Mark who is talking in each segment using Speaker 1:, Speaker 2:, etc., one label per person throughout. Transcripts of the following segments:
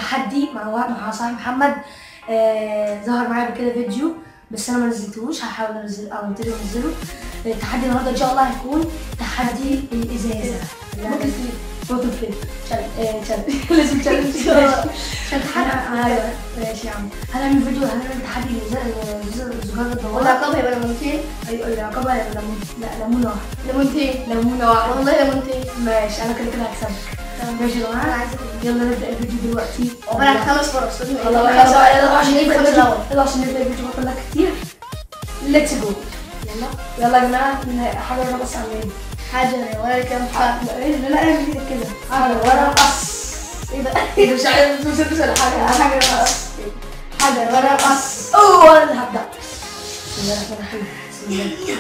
Speaker 1: تحدي مع وا- مع صاحبي محمد آه ظهر معايا قبل كده فيديو بس انا ما نزلتهوش هحاول انزل او ابتدي انزله التحدي النهارده ان شاء الله هيكون تحدي الازازه
Speaker 2: بوتل فليب.
Speaker 1: بوتل فليب تشالنج لازم تشالنج عشان تحدي ايوه ماشي يا عم هنعمل فيديو هنعمل تحدي الازازه الزجاجه الدواره
Speaker 2: والعقاب هيبقى ليمونتين
Speaker 1: ايوه العقابه ليمون لا ليمونه واحده
Speaker 2: ليمونتين
Speaker 1: ليمونه واحده
Speaker 2: والله ليمونتين
Speaker 1: ماشي انا كده كده هكسبك ماشي يا
Speaker 2: انا
Speaker 1: جماعه
Speaker 2: عايزه
Speaker 1: يلا نبدا الفيديو دلوقتي
Speaker 2: وانا خمس فرص لازم
Speaker 1: يلا
Speaker 2: إيه؟
Speaker 1: يلا بقى، يلا عشان
Speaker 2: مين
Speaker 1: نبدا
Speaker 2: الخمس
Speaker 1: الفيديو
Speaker 2: الاول
Speaker 1: يلا عشان نبدا الفيديو بطل لك كتير ليتس جو
Speaker 2: يلا
Speaker 1: يلا يا جماعه من حاجه ورا بس عاملين
Speaker 2: حاجه ولا كام حاجه
Speaker 1: ايه لا اعمل ايدك كده حاجه ورا قص ايه ده ايه ده مش عارف مش مش ولا حاجه حاجه ورا قص حاجه ورا قص اوه انا اللي هبدا بسم الله الرحمن الرحيم بسم الله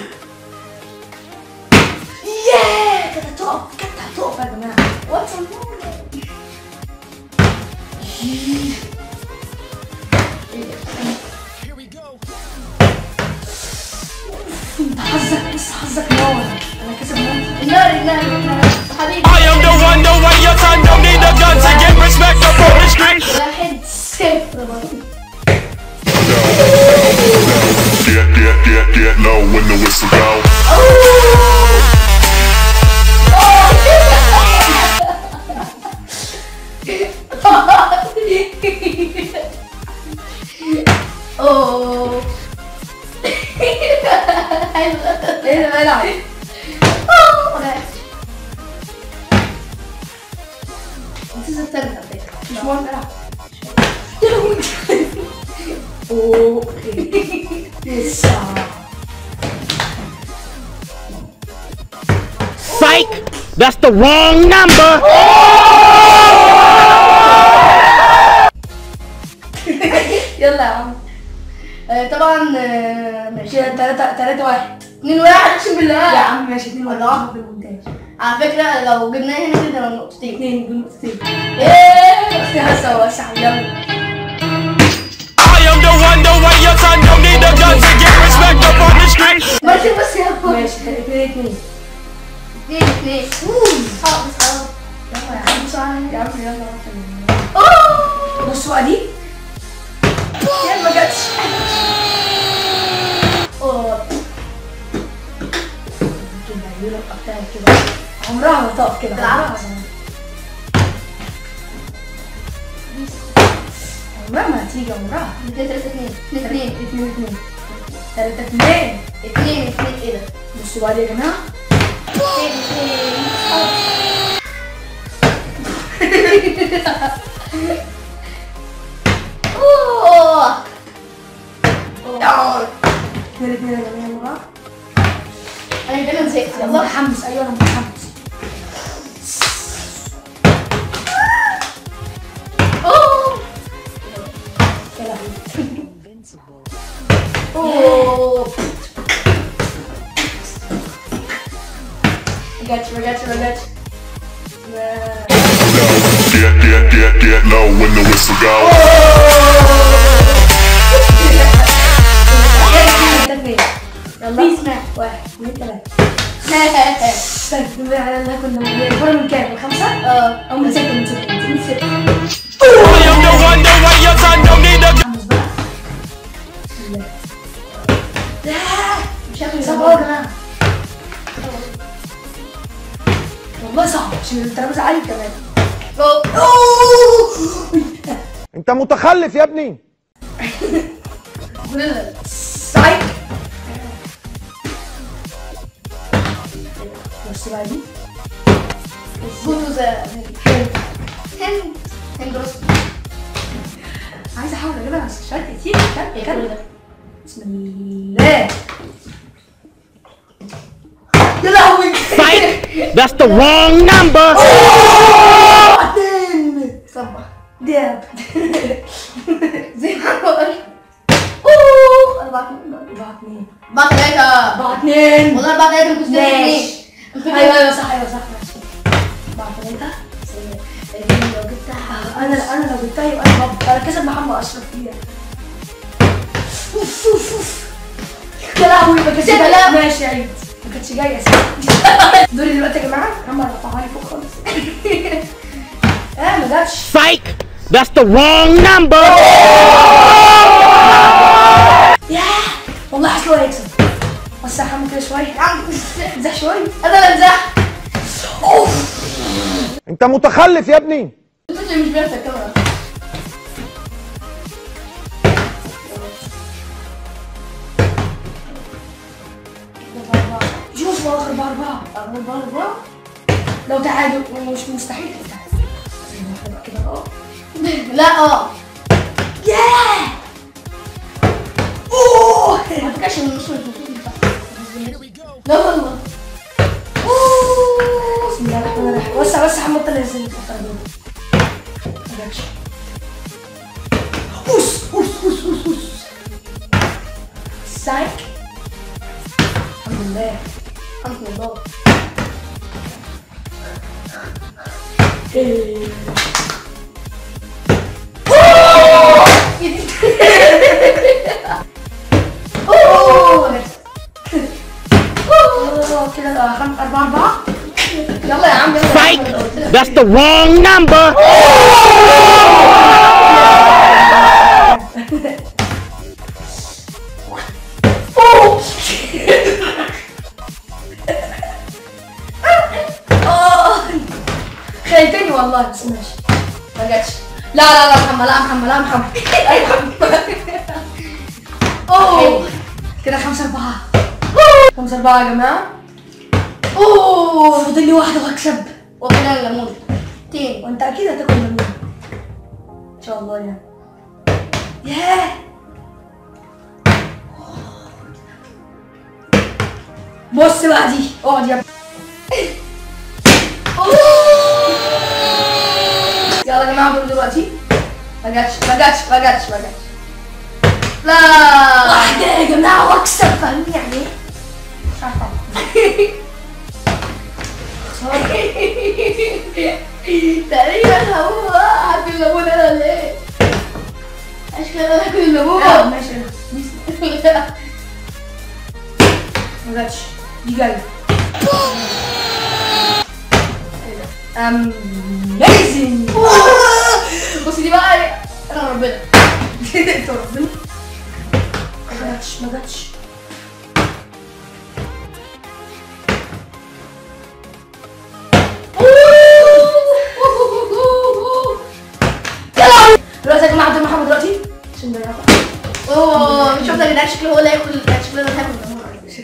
Speaker 1: ياه كده تقف كده هتقف يا جماعه
Speaker 2: واتس
Speaker 1: انت حظك بص حظك نار انا كسب نار
Speaker 2: النار النار النار حبيبي
Speaker 3: I am the one, the way your son don't need a gun to get respect up on the street.
Speaker 2: واحد صفر
Speaker 4: Get, get, get, get low when the whistle go.
Speaker 2: اوه
Speaker 1: ايه ده بلعب
Speaker 2: This is a third one.
Speaker 1: مش مهم بلعب يا لهوي اوكي لسه
Speaker 3: Psych! That's the wrong number!
Speaker 1: يلا يا عم
Speaker 2: آه، طبعا آه، ماشي
Speaker 1: كده تلاتة تلاتة واحد
Speaker 2: اتنين واحد اقسم
Speaker 1: يا
Speaker 2: بالله
Speaker 1: عم ماشي اتنين واحد
Speaker 2: الله.
Speaker 1: بالمونتاج
Speaker 2: على فكرة لو جبناها هنا كده نقطتين
Speaker 1: اتنين بالنقطتين
Speaker 2: ايه
Speaker 1: اختها سوا صح يلا
Speaker 3: I am the one, the way your son don't need a gun to get respect up on the street.
Speaker 2: ماشي بس يا اخوي
Speaker 1: ماشي اتنين اتنين
Speaker 2: اتنين اتنين صعب صعب
Speaker 1: يلا يا عم صح يا عم يلا
Speaker 2: اوه
Speaker 1: بصوا بقى دي يا ما جاتش
Speaker 2: اوه
Speaker 1: كده يقولوا قطعت كده عمرها ما تقف كده
Speaker 2: بالعربي.
Speaker 1: عمرها ما عمرها ما هتيجي عمرها
Speaker 2: اتنين تلاتة اتنين اتنين اتنين
Speaker 1: اتنين اتنين تلاتة اتنين
Speaker 2: اتنين اتنين ايه ده؟
Speaker 1: بصوا بقى دي يا جماعة
Speaker 2: اتنين اتنين اوه
Speaker 1: اتنين اتنين يا جماعة يلا
Speaker 2: انا دايما زهقت
Speaker 1: انا
Speaker 2: يلا
Speaker 1: متحمس ايوه انا متحمس
Speaker 2: اوه
Speaker 1: يا لهوي
Speaker 2: اوه
Speaker 1: ما جاتش ما جاتش ما جاتش
Speaker 4: Get, get, get, get low when the whistle go.
Speaker 1: يلا
Speaker 2: بيس مان.
Speaker 1: واحد اثنين ثلاثة استنى على الله كنا الفرق من كام؟ من خمسة؟
Speaker 2: اه
Speaker 1: أو من ستة من ستة من ستة
Speaker 3: I am the one, the way your son don't need a gun.
Speaker 1: خمس بقى بسم الله
Speaker 2: مش عارف
Speaker 1: صعب أوي يا جماعة والله صعب عشان الترابيزة عالية كمان
Speaker 5: انت متخلف يا ابني
Speaker 1: سايك بص بقى دي
Speaker 2: بوتو ذا هند هند روست
Speaker 1: عايزة أحاول أجيبها بس مش عارفة كتير
Speaker 2: ايه
Speaker 1: كمل
Speaker 2: كل ده؟
Speaker 1: بسم الله يا لهوي
Speaker 3: Psych! That's the wrong number!
Speaker 1: اتنين
Speaker 2: صبح
Speaker 1: داب
Speaker 2: زي ما بقول اوه اربعة اتنين
Speaker 1: أربعة اتنين
Speaker 2: اربعة تلاتة
Speaker 1: أربعة اتنين
Speaker 2: والله اربعة تلاتة كنت
Speaker 1: ماشي
Speaker 2: كنت
Speaker 1: أيوه أيوه صح أيوه صح ماشي أربعة تلاتة
Speaker 2: لو جبتها
Speaker 1: أنا أنا لو جبتها يبقى أنا هبقى أنا كسب محمد أشرف فيها أوف أوف أوف يا لهوي ما كانتش
Speaker 2: ستة،
Speaker 1: جاية
Speaker 2: لا.
Speaker 1: ماشي عيد ما كانتش جاية أساسا دوري دلوقتي يا جماعة محمد رفعها لي فوق خالص اه ما جاتش
Speaker 3: Psych! That's the wrong number.
Speaker 1: ياه والله حاسس هو هيكسب وسع حمو كده شوي
Speaker 2: يا عم
Speaker 1: امزح شوي
Speaker 2: انا اللي امزح
Speaker 5: انت متخلف يا ابني
Speaker 2: انت اللي مش بيرفع الكاميرا
Speaker 1: شوف هو اخر باربعة اخر باربعة لو تعادل مش مستحيل التعادل زي ما احنا كده اه
Speaker 2: لا اه
Speaker 1: ياه اوه
Speaker 2: ما فكرش ان النص مش المفروض يفتح. لا والله
Speaker 1: بسم الله الرحمن الرحيم وسع وسع حمو طلع زي الفرد ما جاتش اوس اوس اوس اوس اوس سايك الحمد لله
Speaker 2: الحمد لله
Speaker 1: إيه.
Speaker 2: اوه
Speaker 1: اوه كده آه، خم- أربعة أربعة
Speaker 2: يلا يا عم يلا
Speaker 3: Psych. That's the wrong number.
Speaker 1: خايفني والله بس ماشي
Speaker 2: ما جاتش لا لا لا محمد لا محمد لا محمد لا محمد
Speaker 1: اوه كده خمسة أربعة خمسة أربعة يا جماعة
Speaker 2: اوه
Speaker 1: فاضل لي واحدة وأكسب
Speaker 2: وطلع الليمون تين
Speaker 1: وأنت أكيد هتاكل ليمون إن شاء الله يعني ياه بص بقى دي اقعد يا ابني
Speaker 2: يلا يا جماعه دول دلوقتي ما جاتش ما جاتش ما جاتش ما جاتش لا
Speaker 1: واحدة يا جماعة وأكسب فاهمين يعني إيه؟ مش عارفة
Speaker 2: تقريبا هو هاكل الليمون انا ولا ايه؟ اشكال انا هاكل الليمون
Speaker 1: آه، ماشي ما جاتش دي جاية اميزنج
Speaker 2: بص دي بقى انا ربنا
Speaker 1: انت ربنا ما جاتش ما جاتش دلوقتي يا جماعة عبد محمد دلوقتي عشان ده يعرف.
Speaker 2: اوه مش شفت ان شكله هو اللي هياكل شكله انا هاكل الليمون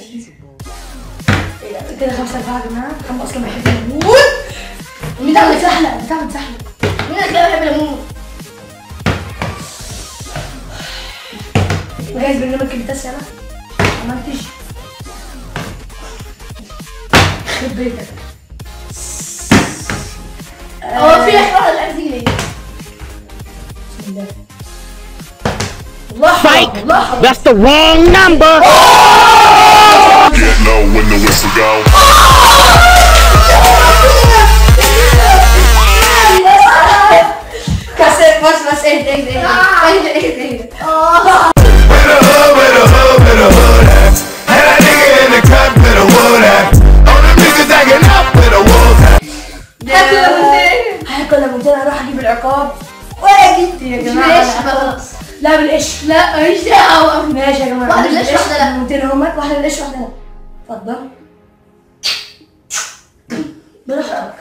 Speaker 1: كده خمسة أربعة يا جماعة محمد أصلا بيحب الليمون مين ده بتزحلق بتاع بتزحلق
Speaker 2: مين اللي كده بيحب الليمون؟
Speaker 1: جايز برنامج كبتاس يلا ما عملتش خد بيتك
Speaker 2: هو في اخر واحد اللي ليه؟
Speaker 1: بسم الله الله حرام
Speaker 3: Psych.
Speaker 1: الله حرام
Speaker 3: That's the wrong number.
Speaker 4: Get low when the whistle go.
Speaker 1: كسر بس بس اهدى اهدى اهدى اهدى اهدى
Speaker 6: Where the hood, where the hood, where the hood at? And that nigga in the cut, where the wood at? All them niggas acting up, where the wolves at?
Speaker 1: هاكل ليمونتين هاكل ليمونتين هروح اجيب العقاب واجي يا جماعه
Speaker 2: ماشي
Speaker 1: أنا هاكل-
Speaker 2: خلاص
Speaker 1: لا بالقش
Speaker 2: لا ماليش دعوه
Speaker 1: ماشي يا جماعه
Speaker 2: واحدة
Speaker 1: بالقش،
Speaker 2: بالقش، واحدة لا.
Speaker 1: ليمونتين هما واحده بالقش واحده لا اتفضل براحتك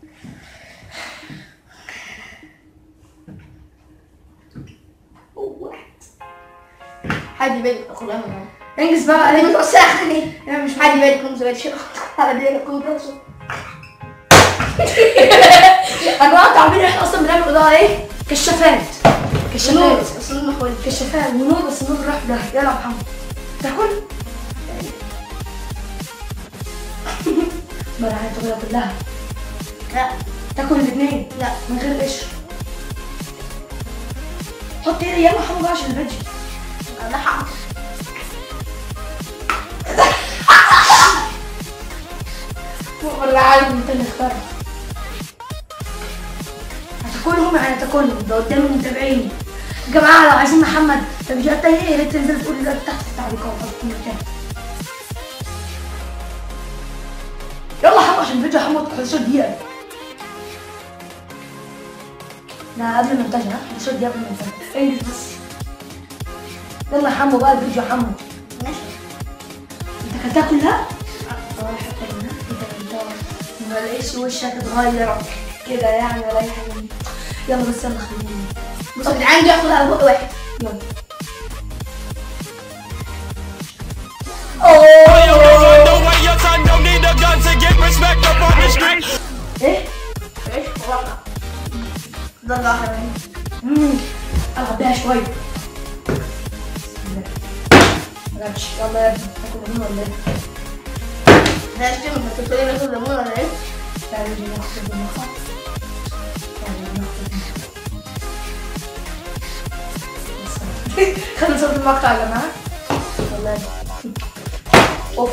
Speaker 2: حد بالك كلها من
Speaker 1: انجز بقى
Speaker 2: انا
Speaker 1: عليك
Speaker 2: متوسخني انا مش حد بالك كنت زبالة على بالك كنت
Speaker 1: يا جماعه تعبير احنا اصلا بنعمل اضاءه ايه كشافات
Speaker 2: نور
Speaker 1: كشافات
Speaker 2: بس نور مخوي
Speaker 1: كشافات ونور بس النور راح ده يلا يا محمد تاكل ما انا هتاكلها كلها
Speaker 2: لا
Speaker 1: تاكل الاثنين
Speaker 2: لا
Speaker 1: من غير قشر حط ايدي يلا محمد بقى عشان الفيديو
Speaker 2: انا حق
Speaker 1: ولا عارف انت اللي اختار هتاكلهم يعني هتاكلهم ده قدام المتابعين يا جماعه لو عايزين محمد في فيديوهات تانية يا ريت تنزل تقولي ده تحت في التعليقات او في الكومنتات يلا حمو عشان الفيديو حمو 11 دقيقة ده قبل ما انتهي ها 11 دقيقة قبل ما انتهي انجز بس يلا يا حمو بقى الفيديو يا حمو
Speaker 2: ماشي
Speaker 1: انت اكلتها كلها؟ اه حتى منها انت اكلتها ما لقيتش وشك اتغير كده يعني ولا اي حاجة من دي. يلا بس يلا خليني
Speaker 2: بصوا يا جدعان دي هاخدها على بق واحد
Speaker 1: يلا
Speaker 3: I am the one, the way your son don't need a gun to get respect up on the street.
Speaker 1: ايه؟
Speaker 2: ايش والله ده اللي واحد
Speaker 1: امم العب بيها شوية مالكش يلا يا ابني تاكل ليمون ولا ايه؟
Speaker 2: ده اشتري من التوتوريال ناخد ليمون ولا ايه؟
Speaker 1: تعالى نجي ناخد المقطع تعالى ناخد المقطع. خلينا نصور المقطع يا جماعة يلا يا ابني. اوف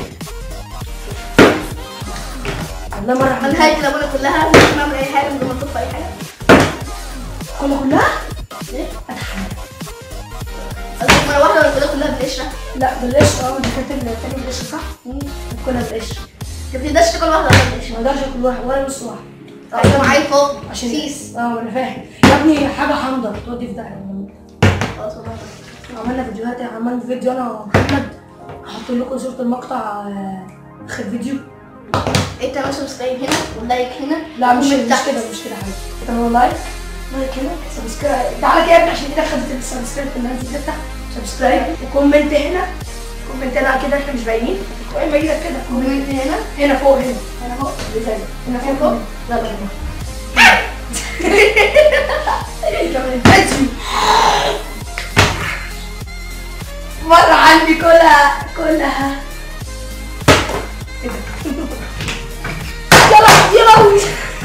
Speaker 1: والله مرة
Speaker 2: من
Speaker 1: عملت
Speaker 2: هاي الليمونه كلها مش بعمل اي حاجه من غير ما تطفى اي حاجه
Speaker 1: كلها كلها؟
Speaker 2: ليه؟
Speaker 1: اتحمل
Speaker 2: قصدك مره واحده ولا كلها كلها بالقشره؟
Speaker 1: لا بالقشر اه دي كانت التانية بالقشر صح؟ كلها بالقشر
Speaker 2: ما بتقدرش تاكل واحده ولا بالقشره
Speaker 1: ما اقدرش اكل واحد ولا نص واحد
Speaker 2: عشان معايا فوق
Speaker 1: عشان
Speaker 2: سيس
Speaker 1: اه انا فاهم يا ابني حاجه حامضه تودي في داهيه
Speaker 2: خلاص والله
Speaker 1: عملنا فيديوهات عملنا فيديو انا ومحمد هحط لكم صوره المقطع آه، اخر فيديو
Speaker 2: انت تعمل سبسكرايب هنا واللايك هنا
Speaker 1: لا مش
Speaker 2: ومن
Speaker 1: مش
Speaker 2: تحت.
Speaker 1: كده مش كده حبيبي تعملوا لايك لايك هنا سبسكرايب تعالى كده يا ابني عشان ايدك خدت السبسكرايب في الناس دي تفتح سبسكرايب وكومنت هنا كومنت هنا كده احنا مش باينين اما ايدك كده
Speaker 2: كومنت هنا
Speaker 1: هنا فوق هنا
Speaker 2: هنا اهو
Speaker 1: بتاعي. هنا فوق
Speaker 2: فوق؟
Speaker 1: يلا يا جماعه كمان الفيديو مرة عندي كلها كلها إيه ده؟ يلا يلا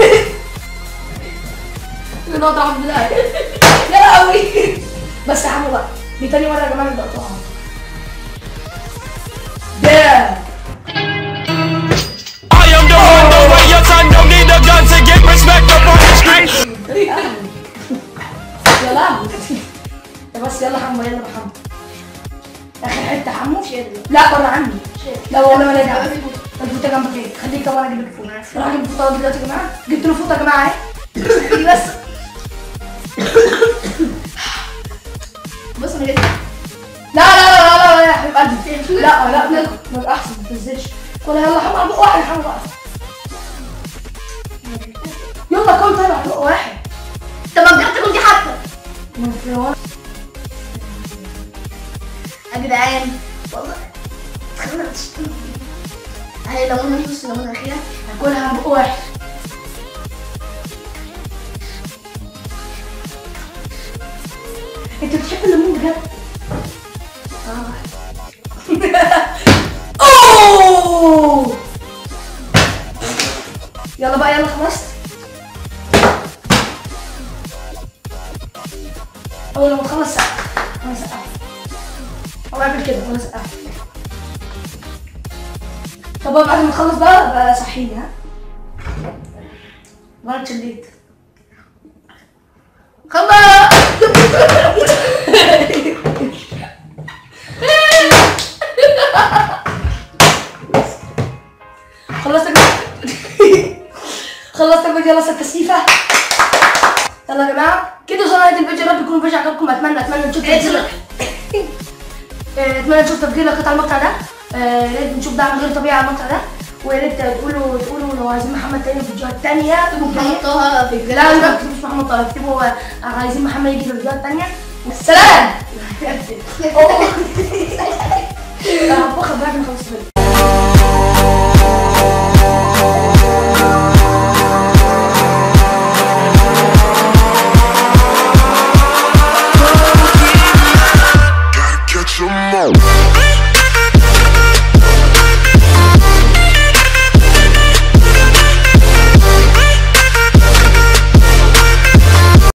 Speaker 1: نقطة عبد الله يا لهوي بس يا عم بقى دي تاني مرة يا جماعة نبدأ طبعا ده
Speaker 3: I am the one, the way your son don't need a gun to get respect up on the street.
Speaker 1: يا لهوي يا بس يلا حمو يلا يا حمو اخر حته حمو لا بره عني لا والله ما راجع الفوطه جنبك ايه خليك وانا اجيب لك فوطه راح اجيب الفوطه دلوقتي يا جماعه جبت له فوطه يا جماعه اهي دي بس
Speaker 2: بص انا جبت
Speaker 1: لا لا لا لا لا يا حبيب قلبي لا لا لا ما احسن ما تنزلش كلها يلا حمو على بق واحد حمو بقى يلا كل طيب على بق واحد
Speaker 2: طب ما بجد تاكل دي حتى
Speaker 1: من في ورا.
Speaker 2: يا جدعان والله خلينا نشتغل. اهي ليمونه نص ليمونه اخيره
Speaker 1: هاكلها بق واحد انت بتحب الليمون بجد؟ اه اوه يلا بقى يلا خلصت اول لما تخلص سقف انا سقف او اعمل كده وانا سقف طب بقى بعد ما تخلص بقى بقى صحيني ها وانا اتشليت
Speaker 2: خلاص
Speaker 1: خلصت خلصت الفيديو خلصت التسقيفة يلا يا جماعة كده وصلنا نهاية الفيديو يا رب يكون الفيديو عجبكم اتمنى اتمنى نشوف تفجير آه، اتمنى نشوف تفجير قطع المقطع ده آه، يا ريت نشوف دعم غير طبيعي على المقطع ده ويا ريت تقولوا تقولوا لو عايزين محمد تاني في فيديوهات تانية
Speaker 2: محمد طه في
Speaker 1: لا لا ما تكتبوش محمد طه اكتبوا آه، عايزين محمد يجي في فيديوهات تانية والسلام هبخ بعد ما اخلص الفيديو
Speaker 4: Gotta catch 'em all.